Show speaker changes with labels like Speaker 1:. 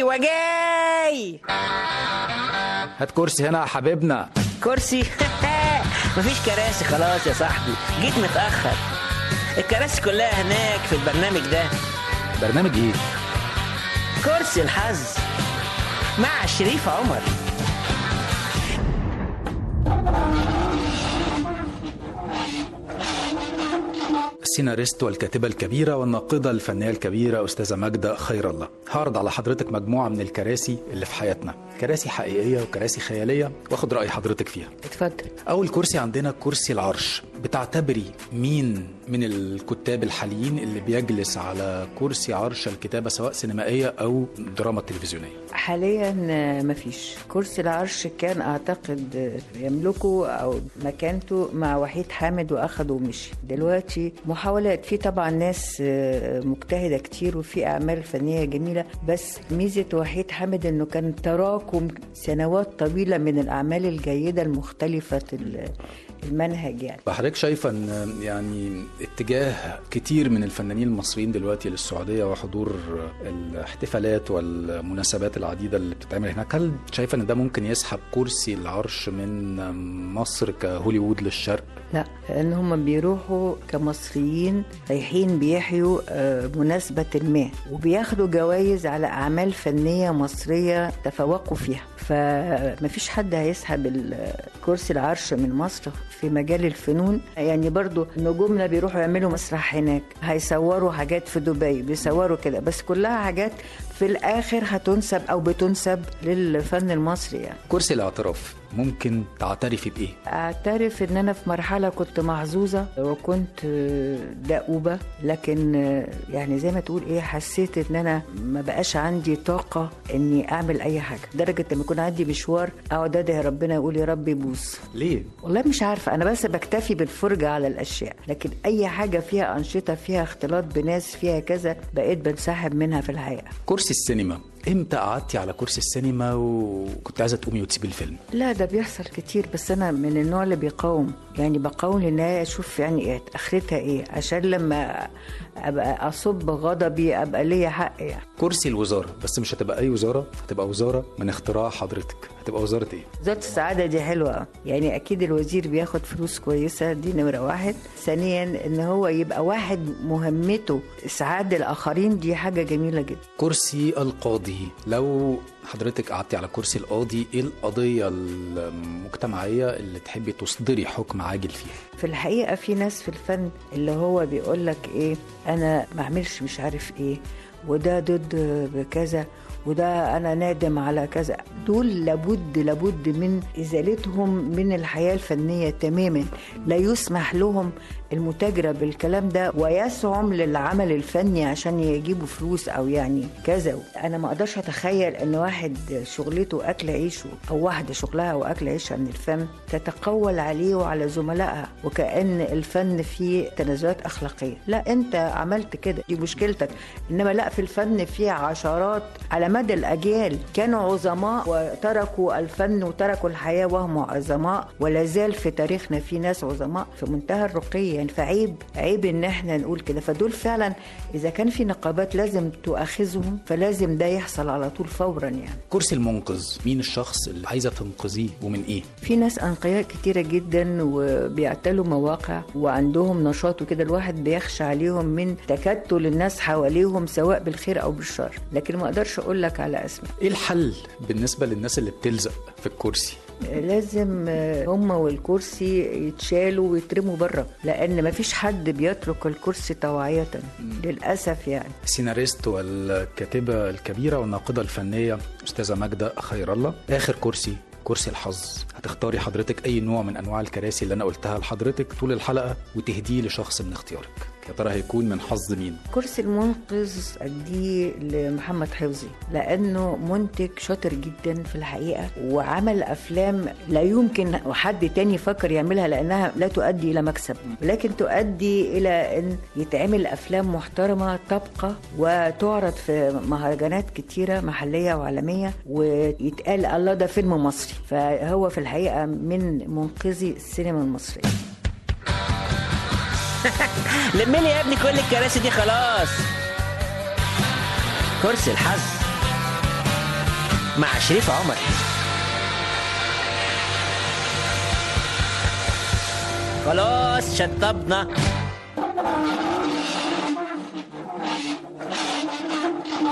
Speaker 1: ايوه جاي
Speaker 2: هات كرسي هنا يا حبيبنا
Speaker 1: كرسي مفيش كراسي خلاص يا صاحبي جيت متاخر الكراسي كلها هناك في البرنامج ده
Speaker 2: برنامج ايه
Speaker 1: كرسي الحظ مع شريف عمر
Speaker 2: السيناريست والكاتبة الكبيرة والناقدة الفنية الكبيرة أستاذة ماجدة خير الله هعرض على حضرتك مجموعة من الكراسي اللي في حياتنا كراسي حقيقية وكراسي خيالية واخد رأي حضرتك فيها
Speaker 3: اتفضل
Speaker 2: أول كرسي عندنا كرسي العرش بتعتبري مين من الكتاب الحاليين اللي بيجلس على كرسي عرش الكتابة سواء سينمائية أو دراما تلفزيونية
Speaker 3: حاليا مفيش كرسي العرش كان اعتقد يملكه او مكانته مع وحيد حامد واخده ومشي دلوقتي محاولات في طبعا ناس مجتهده كتير وفي اعمال فنيه جميله بس ميزه وحيد حامد انه كان تراكم سنوات طويله من الاعمال الجيده المختلفه المنهج يعني
Speaker 2: حضرتك شايفه ان يعني اتجاه كتير من الفنانين المصريين دلوقتي للسعوديه وحضور الاحتفالات والمناسبات العديده اللي بتتعمل هناك هل شايفه ان ده ممكن يسحب كرسي العرش من مصر كهوليوود للشرق
Speaker 3: لا لان هم بيروحوا كمصريين رايحين بيحيوا مناسبه ما وبياخدوا جوائز على اعمال فنيه مصريه تفوقوا فيها فمفيش حد هيسحب كرسي العرش من مصر في مجال الفنون يعني برضو نجومنا بيروحوا يعملوا مسرح هناك هيصوروا حاجات في دبي بيصوروا كده بس كلها حاجات في الاخر هتنسب او بتنسب للفن المصري يعني
Speaker 2: كرسي الاعتراف ممكن تعترفي بايه
Speaker 3: اعترف ان انا في مرحله كنت محظوظه وكنت دؤوبه لكن يعني زي ما تقول ايه حسيت ان انا ما بقاش عندي طاقه اني اعمل اي حاجه لدرجه لما يكون عندي مشوار اقعد ادعي ربنا يقول يا رب يبوس
Speaker 2: ليه
Speaker 3: والله مش عارفه انا بس بكتفي بالفرجه على الاشياء لكن اي حاجه فيها انشطه فيها اختلاط بناس فيها كذا بقيت بنسحب منها في الحقيقه
Speaker 2: كرسي السينما امتى قعدتي على كرسي السينما وكنت عايزه تقومي وتسيبي الفيلم
Speaker 3: لا ده بيحصل كتير بس انا من النوع اللي بيقاوم يعني بقاوم للنهايه اشوف يعني ايه اخرتها ايه عشان لما ابقى اصب غضبي ابقى ليا حق يعني
Speaker 2: كرسي الوزاره بس مش هتبقى اي وزاره هتبقى وزاره من اختراع حضرتك هتبقى وزاره ايه
Speaker 3: وزاره السعاده دي حلوه يعني اكيد الوزير بياخد فلوس كويسه دي نمره واحد ثانيا ان هو يبقى واحد مهمته اسعاد الاخرين دي حاجه جميله جدا
Speaker 2: كرسي القاضي لو حضرتك قعدتي على كرسي القاضي ايه القضيه المجتمعيه اللي تحبي تصدري حكم عاجل فيها
Speaker 3: في الحقيقه في ناس في الفن اللي هو بيقول لك ايه انا ما اعملش مش عارف ايه وده ضد كذا وده انا نادم على كذا دول لابد لابد من ازالتهم من الحياه الفنيه تماما لا يسمح لهم المتاجره بالكلام ده ويسعم للعمل الفني عشان يجيبوا فلوس او يعني كذا انا ما اقدرش اتخيل ان واحد شغلته اكل عيشه او واحده شغلها واكل عيشها من الفن تتقول عليه وعلى زملائها وكان الفن فيه تنازلات اخلاقيه لا انت عملت كده دي مشكلتك انما لا في الفن فيه عشرات على مدى الاجيال كانوا عظماء وتركوا الفن وتركوا الحياه وهم عظماء ولا زال في تاريخنا في ناس عظماء في منتهى الرقي يعني فعيب عيب ان احنا نقول كده فدول فعلا اذا كان في نقابات لازم تؤاخذهم فلازم ده يحصل على طول فورا يعني
Speaker 2: كرسي المنقذ مين الشخص اللي عايزه تنقذيه ومن ايه
Speaker 3: في ناس انقياء كتيره جدا وبيعتلوا مواقع وعندهم نشاط وكده الواحد بيخشى عليهم من تكتل الناس حواليهم سواء بالخير او بالشر لكن ما اقدرش اقول لك على اسماء
Speaker 2: ايه الحل بالنسبه للناس اللي بتلزق في الكرسي
Speaker 3: لازم هم والكرسي يتشالوا ويترموا بره لان مفيش حد بيترك الكرسي طواعيه للاسف يعني
Speaker 2: السيناريست والكاتبه الكبيره والناقده الفنيه استاذه ماجده خير الله اخر كرسي كرسي الحظ هتختاري حضرتك اي نوع من انواع الكراسي اللي انا قلتها لحضرتك طول الحلقه وتهديه لشخص من اختيارك يا ترى هيكون من حظ مين
Speaker 3: كرسي المنقذ اديه لمحمد حفظي لانه منتج شاطر جدا في الحقيقه وعمل افلام لا يمكن حد تاني يفكر يعملها لانها لا تؤدي الى مكسب ولكن تؤدي الى ان يتعمل افلام محترمه تبقى وتعرض في مهرجانات كتيره محليه وعالميه ويتقال الله ده فيلم مصري فهو في الحقيقه من منقذي السينما المصريه
Speaker 1: لم لي يا ابني كل الكراسي دي خلاص كرسي الحظ مع شريف عمر خلاص شطبنا